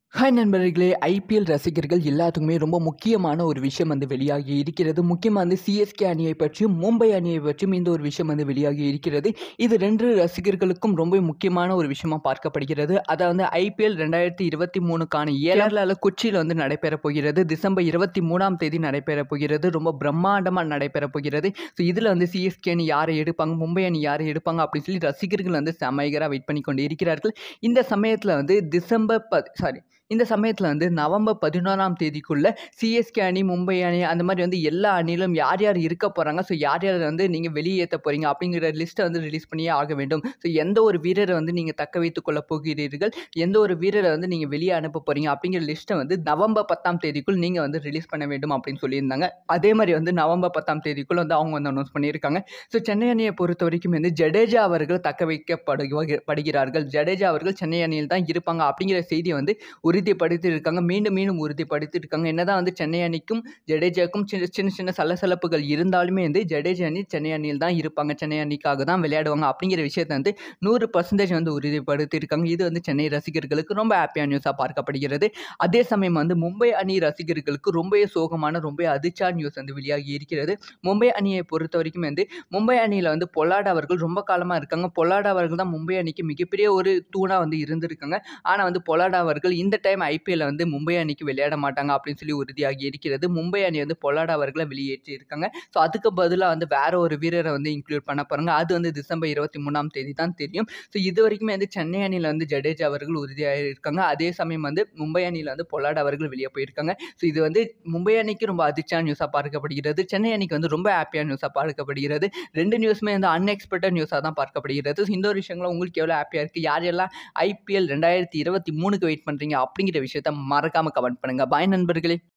hi நண்பர்களே IPL ரசிகர்கள் எல்லாத்துக்குமே ரொம்ப முக்கியமான ஒரு விஷயம் வந்து வெளியாகி இருக்கிறது முக்கியமாக வந்து சிஎஸ்கே அணியை பற்றியும் மும்பை அணியை பற்றியும் இந்த ஒரு விஷயம் வந்து வெளியாகி இருக்கிறது இது ரெண்டு ரசிகர்களுக்கும் ரொம்ப முக்கியமான ஒரு விஷயமா பார்க்கப்படுகிறது அதை வந்து ஐபிஎல் ரெண்டாயிரத்தி இருபத்தி மூணுக்கான கேரளாவில் கொச்சியில் வந்து நடைபெறப் போகிறது டிசம்பர் இருபத்தி மூணாம் தேதி நடைபெறப் போகிறது ரொம்ப பிரம்மாண்டமாக நடைபெறப் போகிறது ஸோ இதில் வந்து சிஎஸ்கே அணி யாரை எடுப்பாங்க மும்பை அணி யாரை எடுப்பாங்க அப்படின்னு சொல்லி ரசிகர்கள் வந்து செமைகராக வெயிட் பண்ணி கொண்டு இருக்கிறார்கள் இந்த சமயத்தில் வந்து டிசம்பர் ப சாரி இந்த சமயத்தில் வந்து நவம்பர் பதினோராம் தேதிக்குள்ளே சிஎஸ்கே அணி மும்பை அணி அந்த மாதிரி வந்து எல்லா அணியிலும் யார் யார் இருக்க போகிறாங்க ஸோ யார் யார் வந்து நீங்கள் வெளியேற்ற போகிறீங்க அப்படிங்கிற லிஸ்ட்டை வந்து ரிலீஸ் பண்ணியே ஆக வேண்டும் ஸோ எந்த ஒரு வீரரை வந்து நீங்கள் தக்க வைத்துக் கொள்ள போகிறீர்கள் எந்த ஒரு வீரரை வந்து நீங்கள் வெளியே அனுப்ப போகிறீங்க அப்படிங்கிற லிஸ்ட்டை வந்து நவம்பர் பத்தாம் தேதிக்குள் நீங்கள் வந்து ரிலீஸ் பண்ண வேண்டும் அப்படின்னு சொல்லியிருந்தாங்க அதே மாதிரி வந்து நவம்பர் பத்தாம் தேதிக்குள் வந்து அவங்க வந்து அனௌன்ஸ் பண்ணியிருக்காங்க ஸோ சென்னை அணியை பொறுத்த வரைக்கும் வந்து ஜடேஜா அவர்கள் தக்க வைக்கப்படுக படுகிறார்கள் ஜடேஜா அவர்கள் சென்னை அணியில் தான் இருப்பாங்க அப்படிங்கிற செய்தியை வந்து உறுதிப்படுத்தி இருக்காங்க மீண்டும் மீண்டும் உறுதிப்படுத்தி இருக்காங்க என்னதான் வந்து சென்னை அணிக்கும் ஜடேஜாக்கும் சின்ன சின்ன சின்ன சலசலப்புகள் இருந்தாலுமே வந்து ஜடேஜா அணி சென்னை அணியில் தான் இருப்பாங்க சென்னை அணிக்காக தான் விளையாடுவாங்க அப்படிங்கிற விஷயத்தை வந்து நூறு பர்சன்டேஜ் வந்து உறுதிப்படுத்தி இருக்காங்க இது வந்து சென்னை ரசிகர்களுக்கு ரொம்ப ஹாப்பியான நியூஸாக பார்க்கப்படுகிறது அதே சமயம் வந்து மும்பை அணி ரசிகர்களுக்கு ரொம்ப சோகமான ரொம்ப அதிர்ச்சியான நியூஸ் வந்து வெளியாகி இருக்கிறது மும்பை அணியை பொறுத்த வரைக்கும் வந்து மும்பை அணியில் வந்து பொல்லாட் அவர்கள் ரொம்ப காலமாக இருக்காங்க பொல்லாட் அவர்கள் தான் மும்பை அணிக்கு மிகப்பெரிய ஒரு தூணாக வந்து இருந்திருக்காங்க ஆனால் வந்து பொலாட் அவர்கள் இந்த டைம் ஐபிஎல்ல வந்து மும்பை அணிக்கு விளையாட மாட்டாங்க அப்படின்னு சொல்லி உறுதியாகி இருக்கிறது மும்பை அணி வந்து பொலாட் அவர்களை வெளியேற்றி இருக்காங்க ஸோ அதுக்கு பதிலாக வந்து வேற ஒரு வீரரை வந்து இன்க்ளூட் பண்ண போகிறாங்க அது வந்து டிசம்பர் இருபத்தி மூணாம் தேதி தான் தெரியும் ஸோ இது வரைக்குமே வந்து சென்னை அணியில் வந்து ஜடேஜா அவர்கள் உறுதியாக இருக்காங்க அதே சமயம் வந்து மும்பை அணியில் வந்து பொலாட் அவர்கள் வெளியே போயிருக்காங்க ஸோ இது வந்து மும்பை அணிக்கு ரொம்ப அதிர்ச்சியான நியூஸாக பார்க்கப்படுகிறது சென்னை அணிக்கு வந்து ரொம்ப ஹாப்பியான நியூஸாக பார்க்கப்படுகிறது ரெண்டு நியூஸுமே வந்து அன்எக்ஸ்பெக்டட் நியூஸாக தான் பார்க்கப்படுகிறது ஸோ இந்த ஒரு விஷயங்களும் உங்களுக்கு எவ்வளோ ஹாப்பியாக இருக்குது யார் யாரெல்லாம் ஐபிஎல் ரெண்டாயிரத்தி இருபத்தி மூணுக்கு வெயிட் பண்ணுறீங்க அப்படிங்கிற விஷயத்த மறக்காமல் கமெண்ட் பண்ணுங்கள் பாய் நண்பர்களே